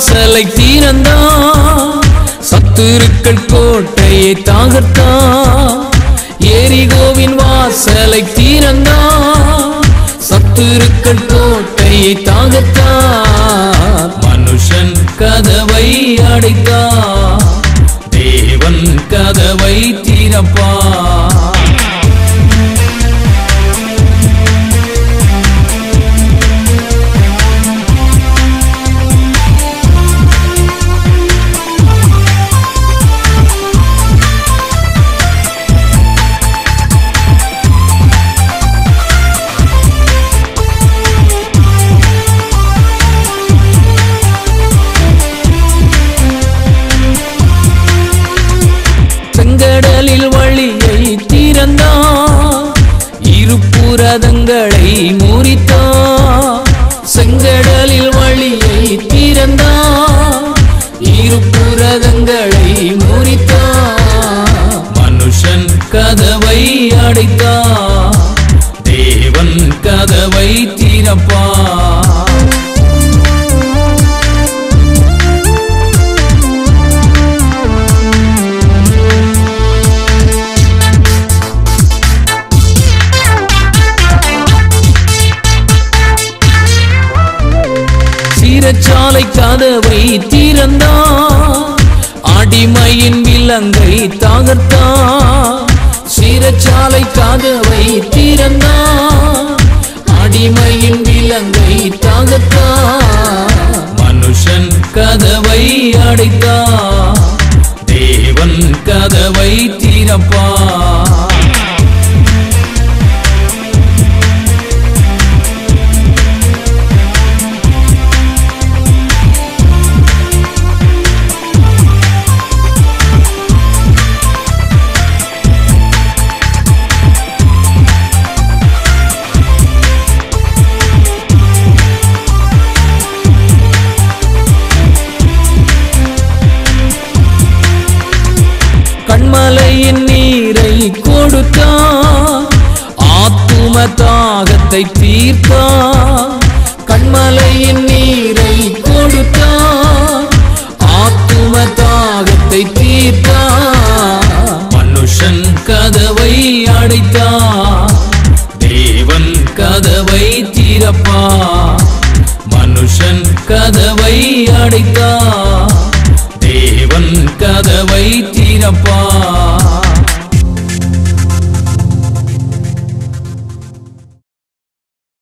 வாசலை தீரந்தான் சத்துருக்கள் கோட்டையை தாகத்தான் எரிகோவின் வாசலை தீரந்தான் சத்துருக்கள் கோட்டையை தாகத்தான் மனுஷன் கதவை அடைத்தான் தேவன் கதவை திறப்பான் செங்கடலில் வழியை திறந்தான் இருபுரதங்களை முறித்தான் செங்கடலில் வழியை திறந்தான் இருபுரதங்களை முறித்தான் மனுஷன் கதவை அடைத்தான் தேவன் கதவை திறப்பான் சிறைச்சாலை கதவை திறந்தான் அடிமையின் விலங்கை தகர்த்தான் சிறைச்சாலை கதவை திறந்தான் அடிமையின் விலங்கை தகர்த்தான் மனுஷன் கதவை அடைத்தான் தேவன் கதவை திறப்பான் கண்மலையின் நீரை கொடுத்தான் ஆத்தும தாகத்தை தீர்த்தான் கண்மலையின் நீரை